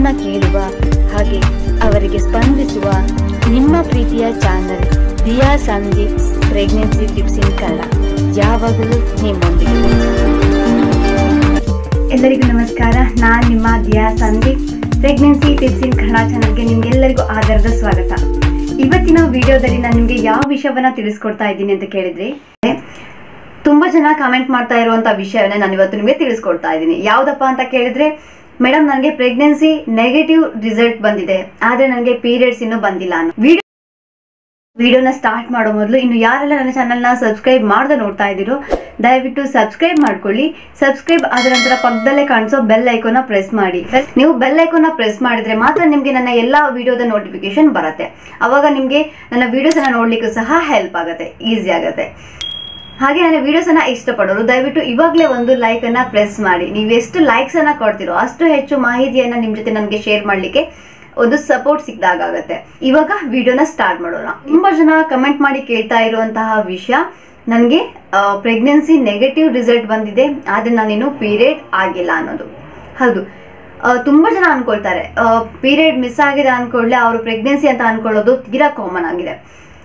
ಪ್ರಶ್ನೆಗಳನ್ನ ಕೇಳುವ ಹಾಗೆ ಅವರಿಗೆ ಸ್ಪಂದಿಸುವ ನಿಮ್ಮ ಪ್ರೀತಿಯ channel Diya Sandeep pregnancy tips in Kannada ಯಾವಾಗಲೂ ನಿಮ್ಮೊಂದಿಗೆ ಎಲ್ಲರಿಗೂ ನಮಸ್ಕಾರ ನಾನು ನಿಮ್ಮ Diya Sandeep pregnancy tips in Kannada ಚಾನಲ್ಗೆ ನಿಮ್ಗೆಲ್ಲರಿಗೂ ಆಧಾರದ ಸ್ವಾಗತ ಇವತ್ತಿನ ವಿಡಿಯೋದಲ್ಲಿ ನಾನು ನಿಮಗೆ ಯಾವ ವಿಷಯವನ್ನ ತಿಳಿಸ್ಕೊಡ್ತಾ ಇದ್ದೀನಿ ಅಂತ ಕೇಳಿದ್ರೆ ತುಂಬಾ ಜನ ಕಮೆಂಟ್ ಮಾಡ್ತಾ ಇರುವಂತ ವಿಷಯವನ್ನ ನಾನು ಇವತ್ತು ನಿಮಗೆ ತಿಳಿಸ್ಕೊಡ್ತಾ ಇದ್ದೀನಿ ಯಾವ್ದಪ್ಪ ಅಂತ ಕೇಳಿದ್ರೆ ಮೇಡಮ್ ನನಗೆ ಪ್ರೆಗ್ನೆನ್ಸಿ ನೆಗೆಟಿವ್ ರಿಸಲ್ಟ್ ಬಂದಿದೆ ಆದ್ರೆ ನನಗೆ ಪೀರಿಯಡ್ಸ್ ಇನ್ನೂ ಬಂದಿಲ್ಲ ಅನ್ನೋ ವಿಡಿಯೋ ವಿಡಿಯೋನ ಸ್ಟಾರ್ಟ್ ಮಾಡೋ ಮೊದಲು ಇನ್ನು ಯಾರೆಲ್ಲ ನನ್ನ ಚಾನಲ್ನ ಸಬ್ಸ್ಕ್ರೈಬ್ ಮಾಡದೆ ನೋಡ್ತಾ ಇದ್ದೀರೋ ದಯವಿಟ್ಟು ಸಬ್ಸ್ಕ್ರೈಬ್ ಮಾಡ್ಕೊಳ್ಳಿ ಸಬ್ಸ್ಕ್ರೈಬ್ ಆದ ನಂತರ ಪಕ್ಕದಲ್ಲೇ ಕಾಣಿಸೋ ಬೆಲ್ ಐಕೋನ ಪ್ರೆಸ್ ಮಾಡಿ ನೀವು ಬೆಲ್ ಐಕೋನ ಪ್ರೆಸ್ ಮಾಡಿದ್ರೆ ಮಾತ್ರ ನಿಮಗೆ ನನ್ನ ಎಲ್ಲಾ ವಿಡಿಯೋದ ನೋಟಿಫಿಕೇಶನ್ ಬರುತ್ತೆ ಅವಾಗ ನಿಮಗೆ ನನ್ನ ವಿಡಿಯೋಸ್ ಅನ್ನ ನೋಡ್ಲಿಕ್ಕೂ ಸಹ ಹೆಲ್ಪ್ ಆಗುತ್ತೆ ಈಸಿ ಆಗುತ್ತೆ ಹಾಗೆ ನನ್ನ ವಿಡಿಯೋಸ್ ಅನ್ನ ಇಷ್ಟಪಡೋರು ದಯವಿಟ್ಟು ಇವಾಗಲೇ ಒಂದು ಲೈಕ್ ಅನ್ನ ಪ್ರೆಸ್ ಮಾಡಿ ನೀವು ಎಷ್ಟು ಲೈಕ್ಸ್ ಅನ್ನ ಕೊಡ್ತೀರೋ ಅಷ್ಟು ಹೆಚ್ಚು ಮಾಹಿತಿಯನ್ನ ನಿಮ್ ಜೊತೆ ನನಗೆ ಶೇರ್ ಮಾಡ್ಲಿಕ್ಕೆ ಒಂದು ಸಪೋರ್ಟ್ ಸಿಕ್ದಾಗತ್ತೆ ಇವಾಗ ವಿಡಿಯೋನ ಸ್ಟಾರ್ಟ್ ಮಾಡೋಣ ತುಂಬಾ ಜನ ಕಮೆಂಟ್ ಮಾಡಿ ಕೇಳ್ತಾ ಇರುವಂತಹ ವಿಷಯ ನನಗೆ ಪ್ರೆಗ್ನೆನ್ಸಿ ನೆಗೆಟಿವ್ ರಿಸಲ್ಟ್ ಬಂದಿದೆ ಆದ್ರೆ ನಾನಿನ್ನು ಪೀರಿಯಡ್ ಆಗಿಲ್ಲ ಅನ್ನೋದು ಹೌದು ಆ, ತುಂಬಾ ಜನ ಅನ್ಕೊಳ್ತಾರೆ ಪೀರಿಯಡ್ ಮಿಸ್ ಆಗಿದೆ ಅನ್ಕೊಳ್ಳೆ ಅವರು ಪ್ರೆಗ್ನೆನ್ಸಿ ಅಂತ ಅನ್ಕೊಳ್ಳೋದು ತೀರಾ ಕಾಮನ್ ಆಗಿದೆ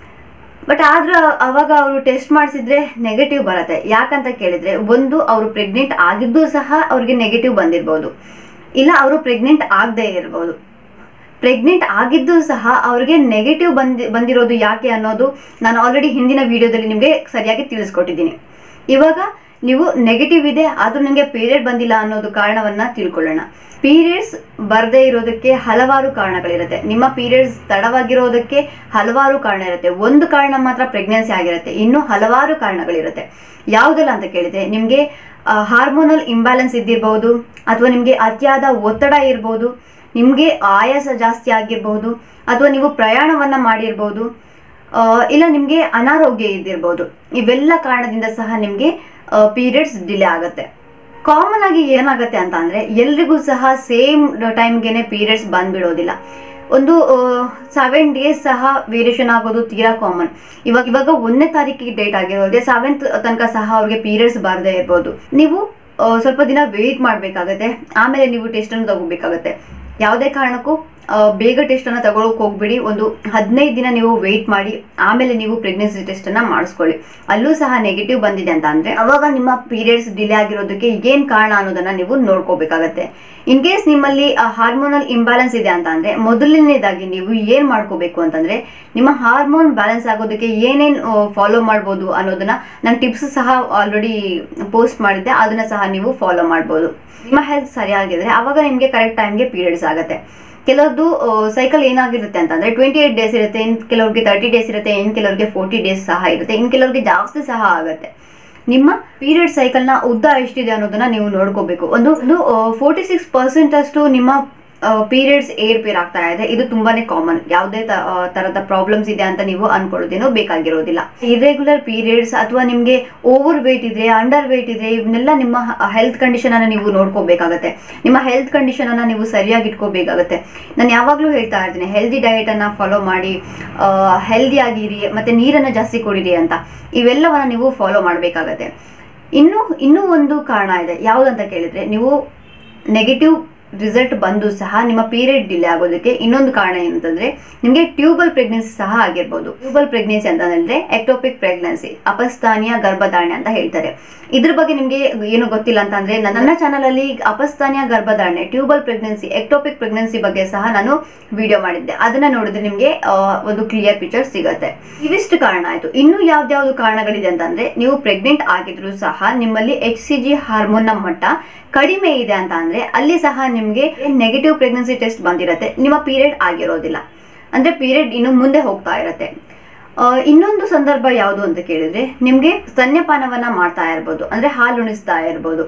ಬಟ್ ಆದ್ರೂ ಅವಾಗ ಅವರು ಟೆಸ್ಟ್ ಮಾಡಿಸಿದ್ರೆ ನೆಗೆಟಿವ್ ಬರುತ್ತೆ ಯಾಕಂತ ಕೇಳಿದ್ರೆ ಒಂದು ಅವರು ಪ್ರೆಗ್ನೆಂಟ್ ಆಗಿದ್ದು ಸಹ ಅವ್ರಿಗೆ ನೆಗೆಟಿವ್ ಬಂದಿರ್ಬೋದು ಇಲ್ಲ ಅವರು ಪ್ರೆಗ್ನೆಂಟ್ ಆಗದೆ ಇರ್ಬೋದು ಪ್ರೆಗ್ನೆಂಟ್ ಆಗಿದ್ದು ಸಹ ಅವ್ರಿಗೆ ನೆಗೆಟಿವ್ ಬಂದಿ ಬಂದಿರೋದು ಯಾಕೆ ಅನ್ನೋದು ನಾನು ಆಲ್ರೆಡಿ ಹಿಂದಿನ ವಿಡಿಯೋದಲ್ಲಿ ನಿಮಗೆ ಸರಿಯಾಗಿ ತಿಳಿಸ್ಕೊಟ್ಟಿದ್ದೀನಿ ಇವಾಗ ನೀವು ನೆಗೆಟಿವ್ ಇದೆ ಆದ್ರೂ ನಿಮಗೆ ಪೀರಿಯಡ್ ಬಂದಿಲ್ಲ ಅನ್ನೋದು ಕಾರಣವನ್ನ ತಿಳ್ಕೊಳ್ಳೋಣ ಪೀರಿಯಡ್ಸ್ ಬರದೇ ಇರೋದಕ್ಕೆ ಹಲವಾರು ಕಾರಣಗಳಿರುತ್ತೆ ನಿಮ್ಮ ಪೀರಿಯಡ್ಸ್ ತಡವಾಗಿರೋದಕ್ಕೆ ಹಲವಾರು ಕಾರಣ ಇರುತ್ತೆ ಒಂದು ಕಾರಣ ಮಾತ್ರ ಪ್ರೆಗ್ನೆನ್ಸಿ ಆಗಿರುತ್ತೆ ಇನ್ನು ಹಲವಾರು ಕಾರಣಗಳಿರುತ್ತೆ ಯಾವುದೆಲ್ಲ ಅಂತ ಕೇಳಿದ್ರೆ ನಿಮಗೆ ಹಾರ್ಮೋನಲ್ ಇಂಬ್ಯಾಲೆನ್ಸ್ ಇದ್ದಿರಬಹುದು ಅಥವಾ ನಿಮಗೆ ಅತಿಯಾದ ಒತ್ತಡ ಇರ್ಬೋದು ನಿಮಗೆ ಆಯಾಸ ಜಾಸ್ತಿ ಆಗಿರ್ಬಹುದು ಅಥವಾ ನೀವು ಪ್ರಯಾಣವನ್ನ ಮಾಡಿರ್ಬೋದು ಆ, ಇಲ್ಲ ನಿಮಗೆ ಅನಾರೋಗ್ಯ ಇದ್ದಿರ್ಬೋದು ಇವೆಲ್ಲ ಕಾರಣದಿಂದ ಸಹ ನಿಮಗೆ ಪೀರಿಯಡ್ಸ್ ಡಿಲೇ ಆಗುತ್ತೆ ಕಾಮನ್ ಆಗಿ ಏನಾಗುತ್ತೆ ಅಂತ ಅಂದ್ರೆ ಎಲ್ರಿಗೂ ಸಹ ಸೇಮ್ ಟೈಮ್ಗೆನೆ ಪೀರಿಯಡ್ಸ್ ಬಂದ್ಬಿಡೋದಿಲ್ಲ ಒಂದು ಸೆವೆನ್ ಡೇಸ್ ಸಹ ವೇರಿಯೇಷನ್ ಆಗೋದು ತೀರಾ ಕಾಮನ್ ಇವಾಗ ಇವಾಗ ಒಂದನೇ ತಾರೀಕಿಗೆ ಡೇಟ್ ಆಗಿರೋದೇ ಸೆವೆಂತ್ ತನಕ ಸಹ ಅವ್ರಿಗೆ ಪೀರಿಯಡ್ಸ್ ಬರದೇ ಇರ್ಬೋದು ನೀವು ಆ, ಸ್ವಲ್ಪ ದಿನ ವೇಟ್ ಮಾಡಬೇಕಾಗತ್ತೆ ಆಮೇಲೆ ನೀವು ಟೆಸ್ಟ್ ಅನ್ನು ತಗೋಬೇಕಾಗತ್ತೆ ಯಾವುದೇ ಕಾರಣಕ್ಕೂ ಆ, ಬೇಗ ಟೆಸ್ಟ್ ಅನ್ನ ತಗೊಳಕ್ ಹೋಗ್ಬಿಡಿ ಒಂದು ಹದಿನೈದು ದಿನ ನೀವು ವೇಟ್ ಮಾಡಿ ಆಮೇಲೆ ನೀವು ಪ್ರೆಗ್ನೆನ್ಸಿ ಟೆಸ್ಟ್ ಅನ್ನ ಮಾಡಿಸ್ಕೊಳ್ಳಿ ಅಲ್ಲೂ ಸಹ ನೆಗೆಟಿವ್ ಬಂದಿದೆ ಅಂತ ಅಂದ್ರೆ ಅವಾಗ ನಿಮ್ಮ ಪೀರಿಯಡ್ಸ್ ಡಿಲೇ ಆಗಿರೋದಕ್ಕೆ ಏನ್ ಕಾರಣ ಅನ್ನೋದನ್ನ ನೀವು ನೋಡ್ಕೋಬೇಕಾಗತ್ತೆ ಇನ್ ಕೇಸ್ ನಿಮ್ಮಲ್ಲಿ ಹಾರ್ಮೋನಲ್ ಇಂಬ್ಯಾಲೆನ್ಸ್ ಇದೆ ಅಂತ ಅಂದ್ರೆ ಮೊದಲನೇದಾಗಿ ನೀವು ಏನ್ ಮಾಡ್ಕೋಬೇಕು ಅಂತಂದ್ರೆ ನಿಮ್ಮ ಹಾರ್ಮೋನ್ ಬ್ಯಾಲೆನ್ಸ್ ಆಗೋದಕ್ಕೆ ಏನೇನ್ ಫಾಲೋ ಮಾಡ್ಬೋದು ಅನ್ನೋದನ್ನ ನಾನು ಟಿಪ್ಸ್ ಸಹ ಆಲ್ರೆಡಿ ಪೋಸ್ಟ್ ಮಾಡಿದ್ದೆ ಅದನ್ನ ಸಹ ನೀವು ಫಾಲೋ ಮಾಡ್ಬೋದು ನಿಮ್ಮ ಹೆಲ್ತ್ ಸರಿಯಾಗಿದ್ರೆ ಅವಾಗ ನಿಮಗೆ ಕರೆಕ್ಟ್ ಟೈಮ್ಗೆ ಪೀರಿಯಡ್ಸ್ ಆಗುತ್ತೆ ಕೆಲವ್ರದ್ದು ಸೈಕಲ್ ಏನಾಗಿರುತ್ತೆ ಅಂತಂದ್ರೆ ಟ್ವೆಂಟಿ ಏಟ್ ಡೇಸ್ ಇರುತ್ತೆ ಇನ್ ಕೆಲವ್ರಿಗೆ ತರ್ಟಿ ಡೇಸ್ ಇರುತ್ತೆ ಇನ್ ಕೆಲವ್ರಿಗೆ ಫೋರ್ಟಿ ಡೇಸ್ ಸಹ ಇರುತ್ತೆ ಇನ್ ಕೆಲವ್ರಿಗೆ ಜಾಸ್ತಿ ಸಹ ಆಗುತ್ತೆ ನಿಮ್ಮ ಪೀರಿಯಡ್ ಸೈಕಲ್ ನ ಉದ್ದ ಎಷ್ಟಿದೆ ಅನ್ನೋದನ್ನ ನೀವು ನೋಡ್ಕೋಬೇಕು ಒಂದು ಒಂದು ಫೋರ್ಟಿ ಸಿಕ್ಸ್ ಪರ್ಸೆಂಟ್ ಅಷ್ಟು ನಿಮ್ಮ ಪೀರಿಯಡ್ಸ್ ಏರ್ ಪೇರ್ ಆಗ್ತಾ ಇದೆ ಇದು ತುಂಬಾನೇ ಕಾಮನ್ ಯಾವುದೇ ತ- ಆ, ತರದ ಪ್ರಾಬ್ಲಮ್ಸ್ ಇದೆ ಅಂತ ನೀವು ಅನ್ಕೊಳ್ಳೋದೇನೋ ಬೇಕಾಗಿರೋದಿಲ್ಲ ಇರೆಗ್ಯುಲರ್ ಪೀರಿಯಡ್ಸ್ ಅಥವಾ ನಿಮ್ಗೆ ಓವರ್ ವೇಟ್ ಇದೆ ಅಂಡರ್ ವೇಟ್ ಇದೆ ಇವನ್ನೆಲ್ಲ ನಿಮ್ಮ ಹೆಲ್ತ್ ಕಂಡೀಷನ್ ಅನ್ನ ನೀವು ನೋಡ್ಕೋಬೇಕಾಗತ್ತೆ ನಿಮ್ಮ ಹೆಲ್ತ್ ಕಂಡೀಷನ್ ಅನ್ನ ನೀವು ಸರಿಯಾಗಿ ಇಟ್ಕೋಬೇಕಾಗತ್ತೆ ನಾನು ಯಾವಾಗ್ಲೂ ಹೇಳ್ತಾ ಇರ್ತೀನಿ ಹೆಲ್ದಿ ಡಯಟ್ ಅನ್ನ ಫಾಲೋ ಮಾಡಿ ಹೆಲ್ದಿ ಆಗಿರಿ ಮತ್ತೆ ನೀರನ್ನ ಜಾಸ್ತಿ ಕುಡೀರಿ ಅಂತ ಇವೆಲ್ಲವನ್ನ ನೀವು ಫಾಲೋ ಮಾಡಬೇಕಾಗತ್ತೆ ಇನ್ನು ಇನ್ನೂ ಒಂದು ಕಾರಣ ಇದೆ ಯಾವುದಂತ ಕೇಳಿದ್ರೆ ನೀವು ನೆಗೆಟಿವ್ ರಿಸಲ್ಟ್ ಬಂದು ಸಹ ನಿಮ್ಮ ಪೀರಿಯಡ್ ಡಿಲೇ ಆಗೋದಕ್ಕೆ ಇನ್ನೊಂದು ಕಾರಣ ಏನಂತಂದ್ರೆ ನಿಮಗೆ ಟ್ಯೂಬಲ್ ಪ್ರೆಗ್ನೆನ್ಸಿ ಸಹ ಆಗಿರ್ಬೋದು ಟ್ಯೂಬಲ್ ಪ್ರೆಗ್ನೆನ್ಸಿ ಅಂತ ಅಂದ್ರೆ ಎಕ್ಟೋಪಿಕ್ ಪ್ರೆಗ್ನೆನ್ಸಿ ಅಪಸ್ಥಾನೀಯ ಗರ್ಭಧಾರಣೆ ಅಂತ ಹೇಳ್ತಾರೆ ಇದ್ರ ಬಗ್ಗೆ ನಿಮಗೆ ಏನು ಗೊತ್ತಿಲ್ಲ ಅಂತ ಅಂದ್ರೆ ನನ್ನ ಚಾನಲ್ ಅಲ್ಲಿ ಅಪಸ್ಥಾನೀಯ ಗರ್ಭಧಾರಣೆ ಟ್ಯೂಬಲ್ ಪ್ರೆಗ್ನೆನ್ಸಿ ಎಕ್ಟೋಪಿಕ್ ಪ್ರೆಗ್ನೆನ್ಸಿ ಬಗ್ಗೆ ಸಹ ನಾನು ವಿಡಿಯೋ ಮಾಡಿದ್ದೆ ಅದನ್ನ ನೋಡಿದ್ರೆ ನಿಮಗೆ ಒಂದು ಕ್ಲಿಯರ್ ಪಿಕ್ಚರ್ ಸಿಗುತ್ತೆ ಇವಿಷ್ಟು ಕಾರಣ ಆಯ್ತು ಇನ್ನು ಯಾವ್ದ್ಯಾವ್ದು ಕಾರಣಗಳಿದೆ ಅಂತಂದ್ರೆ ನೀವು ಪ್ರೆಗ್ನೆಂಟ್ ಆಗಿದ್ರು ಸಹ ನಿಮ್ಮಲ್ಲಿ ಎಚ್ ಸಿ ಜಿ ಹಾರ್ಮೋನ್ ನ ಮಟ್ಟ ಕಡಿಮೆ ಇದೆ ಅಂತ ಅಂದ್ರೆ ಅಲ್ಲಿ ಸಹ ನಿಮ್ಗೆ ನೆಗೆಟಿವ್ ಪ್ರೆಗ್ನೆನ್ಸಿ ಟೆಸ್ಟ್ ಬಂದಿರತ್ತೆ ನಿಮ್ಮ ಪೀರಿಯಡ್ ಆಗಿರೋದಿಲ್ಲ ಅಂದ್ರೆ ಪೀರಿಯಡ್ ಇನ್ನು ಮುಂದೆ ಹೋಗ್ತಾ ಇರತ್ತೆ ಆ, ಇನ್ನೊಂದು ಸಂದರ್ಭ ಯಾವುದು ಅಂತ ಕೇಳಿದ್ರೆ ನಿಮ್ಗೆ ಸ್ತನ್ಯಪಾನವನ್ನ ಮಾಡ್ತಾ ಇರ್ಬೋದು ಅಂದ್ರೆ ಹಾಲು ಉಣಿಸ್ತಾ ಇರ್ಬೋದು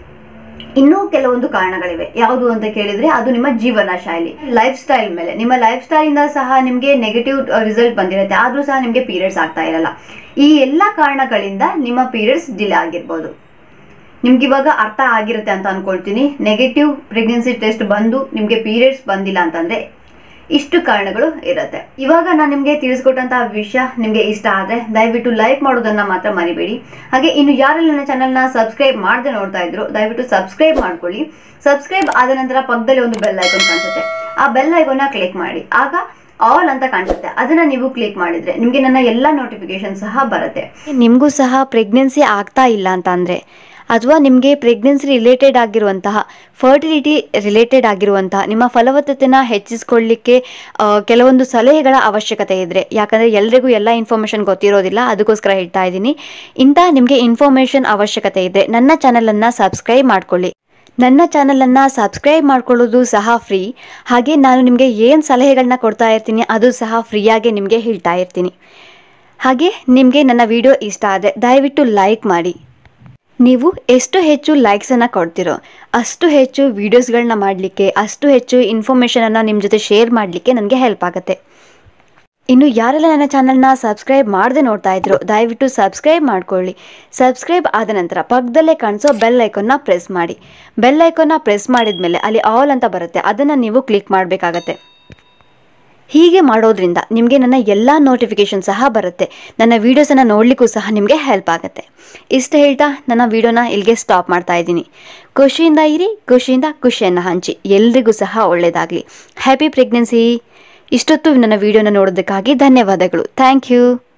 ಇನ್ನೂ ಕೆಲವೊಂದು ಕಾರಣಗಳಿವೆ ಯಾವುದು ಅಂತ ಕೇಳಿದ್ರೆ ಅದು ನಿಮ್ಮ ಜೀವನ ಶೈಲಿ ಲೈಫ್ ಸ್ಟೈಲ್ ಮೇಲೆ ನಿಮ್ಮ ಲೈಫ್ ಸ್ಟೈಲ್ ಇಂದ ಸಹ ನಿಮ್ಗೆ ನೆಗೆಟಿವ್ ರಿಸಲ್ಟ್ ಬಂದಿರುತ್ತೆ ಆದ್ರೂ ಸಹ ನಿಮ್ಗೆ ಪೀರಿಯಡ್ಸ್ ಆಗ್ತಾ ಇರಲ್ಲ ಈ ಎಲ್ಲಾ ಕಾರಣಗಳಿಂದ ನಿಮ್ಮ ಪೀರಿಯಡ್ಸ್ ಡಿಲೇ ಆಗಿರ್ಬೋದು ನಿಮ್ಗೆ ಇವಾಗ ಅರ್ಥ ಆಗಿರುತ್ತೆ ಅಂತ ಅನ್ಕೊಳ್ತೀನಿ ನೆಗೆಟಿವ್ ಪ್ರೆಗ್ನೆನ್ಸಿ ಟೆಸ್ಟ್ ಬಂದು ನಿಮ್ಗೆ ಪೀರಿಯಡ್ಸ್ ಬಂದಿಲ್ಲ ಅಂತಂದ್ರೆ ಇಷ್ಟು ಕಾರಣಗಳು ಇರುತ್ತೆ ಇವಾಗ ನಾನು ನಿಮಗೆ ತಿಳಿಸ್ಕೊಟ್ಟಂತಹ ವಿಷಯ ನಿಮಗೆ ಇಷ್ಟ ಆದರೆ ದಯವಿಟ್ಟು ಲೈಕ್ ಮಾಡೋದನ್ನ ಮಾತ್ರ ಮರಿಬೇಡಿ ಹಾಗೆ ಇನ್ನು ಯಾರೆಲ್ಲ ನನ್ನ ಚಾನಲ್ನ ಸಬ್ಸ್ಕ್ರೈಬ್ ಮಾಡದೆ ನೋಡ್ತಾ ಇದ್ರು ದಯವಿಟ್ಟು ಸಬ್ಸ್ಕ್ರೈಬ್ ಮಾಡ್ಕೊಳ್ಳಿ ಸಬ್ಸ್ಕ್ರೈಬ್ ಆದ ನಂತರ ಪಕ್ಕದಲ್ಲಿ ಒಂದು ಬೆಲ್ ಐಕಾನ್ ಕಾಣಿಸುತ್ತೆ ಆ ಬೆಲ್ ಐಕಾನ್ನ ಕ್ಲಿಕ್ ಮಾಡಿ ಆಗ ಆಲ್ ಅಂತ ಕಾಣಿಸುತ್ತೆ ಅದನ್ನ ನೀವು ಕ್ಲಿಕ್ ಮಾಡಿದ್ರೆ ನಿಮಗೆ ನನ್ನ ಎಲ್ಲ ನೋಟಿಫಿಕೇಶನ್ ಸಹ ಬರುತ್ತೆ ನಿಮಗೂ ಸಹ ಪ್ರೆಗ್ನೆನ್ಸಿ ಆಗ್ತಾ ಇಲ್ಲ ಅಂತ ಅಂದರೆ ಅಥವಾ ನಿಮಗೆ ಪ್ರೆಗ್ನೆನ್ಸಿ ರಿಲೇಟೆಡ್ ಆಗಿರುವಂತಹ ಫರ್ಟಿಲಿಟಿ ರಿಲೇಟೆಡ್ ಆಗಿರುವಂತಹ ನಿಮ್ಮ ಫಲವತ್ತತೆನ ಹೆಚ್ಚಿಸ್ಕೊಳ್ಳಿಕ್ಕೆ ಆ, ಕೆಲವೊಂದು ಸಲಹೆಗಳ ಅವಶ್ಯಕತೆ ಇದ್ದರೆ ಯಾಕಂದರೆ ಎಲ್ರಿಗೂ ಎಲ್ಲ ಇನ್ಫಾರ್ಮೇಷನ್ ಗೊತ್ತಿರೋದಿಲ್ಲ ಅದಕ್ಕೋಸ್ಕರ ಹೇಳ್ತಾ ಇದ್ದೀನಿ ಇಂಥ ನಿಮಗೆ ಇನ್ಫಾರ್ಮೇಷನ್ ಅವಶ್ಯಕತೆ ಇದೆ ನನ್ನ ಚಾನಲನ್ನು ಸಬ್ಸ್ಕ್ರೈಬ್ ಮಾಡ್ಕೊಳ್ಳಿ ನನ್ನ ಚಾನಲನ್ನು ಸಬ್ಸ್ಕ್ರೈಬ್ ಮಾಡ್ಕೊಳ್ಳೋದು ಸಹ ಫ್ರೀ ಹಾಗೆ ನಾನು ನಿಮಗೆ ಏನು ಸಲಹೆಗಳನ್ನ ಕೊಡ್ತಾ ಇರ್ತೀನಿ ಅದು ಸಹ ಫ್ರೀಯಾಗಿ ನಿಮಗೆ ಹೇಳ್ತಾ ಇರ್ತೀನಿ ಹಾಗೆ ನಿಮಗೆ ನನ್ನ ವಿಡಿಯೋ ಇಷ್ಟ ಆದರೆ ದಯವಿಟ್ಟು ಲೈಕ್ ಮಾಡಿ ನೀವು ಎಷ್ಟು ಹೆಚ್ಚು ಲೈಕ್ಸನ್ನು ಕೊಡ್ತಿರೋ ಅಷ್ಟು ಹೆಚ್ಚು ವೀಡಿಯೋಸ್ಗಳನ್ನ ಮಾಡಲಿಕ್ಕೆ ಅಷ್ಟು ಹೆಚ್ಚು ಇನ್ಫಾರ್ಮೇಷನನ್ನು ನಿಮ್ಮ ಜೊತೆ ಶೇರ್ ಮಾಡಲಿಕ್ಕೆ ನನಗೆ ಹೆಲ್ಪ್ ಆಗುತ್ತೆ ಇನ್ನು ಯಾರೆಲ್ಲ ನನ್ನ ಚಾನಲ್ನ ಸಬ್ಸ್ಕ್ರೈಬ್ ಮಾಡದೆ ನೋಡ್ತಾ ಇದ್ರು ದಯವಿಟ್ಟು ಸಬ್ಸ್ಕ್ರೈಬ್ ಮಾಡ್ಕೊಳ್ಳಿ ಸಬ್ಸ್ಕ್ರೈಬ್ ಆದ ನಂತರ ಪಕ್ಕದಲ್ಲೇ ಕಾಣಿಸೋ ಬೆಲ್ ಐಕನ್ನ ಪ್ರೆಸ್ ಮಾಡಿ ಬೆಲ್ ಐಕನ್ನ ಪ್ರೆಸ್ ಮಾಡಿದ ಮೇಲೆ ಅಲ್ಲಿ ಆಲ್ ಅಂತ ಬರುತ್ತೆ ಅದನ್ನು ನೀವು ಕ್ಲಿಕ್ ಮಾಡಬೇಕಾಗತ್ತೆ ಹೀಗೆ ಮಾಡೋದ್ರಿಂದ ನಿಮಗೆ ನನ್ನ ಎಲ್ಲ ನೋಟಿಫಿಕೇಶನ್ ಸಹ ಬರುತ್ತೆ ನನ್ನ ವೀಡಿಯೋಸನ್ನು ನೋಡಲಿಕ್ಕೂ ಸಹ ನಿಮಗೆ ಹೆಲ್ಪ್ ಆಗುತ್ತೆ ಇಷ್ಟು ಹೇಳ್ತಾ ನನ್ನ ವೀಡಿಯೋನ ಇಲ್ಲಿಗೆ ಸ್ಟಾಪ್ ಮಾಡ್ತಾ ಇದ್ದೀನಿ ಖುಷಿಯಿಂದ ಇರಿ ಖುಷಿಯಿಂದ ಖುಷಿಯನ್ನು ಹಂಚಿ ಎಲ್ರಿಗೂ ಸಹ ಒಳ್ಳೆಯದಾಗಲಿ ಹ್ಯಾಪಿ ಪ್ರೆಗ್ನೆನ್ಸಿ ಇಷ್ಟೊತ್ತು ನನ್ನ ವೀಡಿಯೋನ ನೋಡೋದಕ್ಕಾಗಿ ಧನ್ಯವಾದಗಳು ಥ್ಯಾಂಕ್ ಯು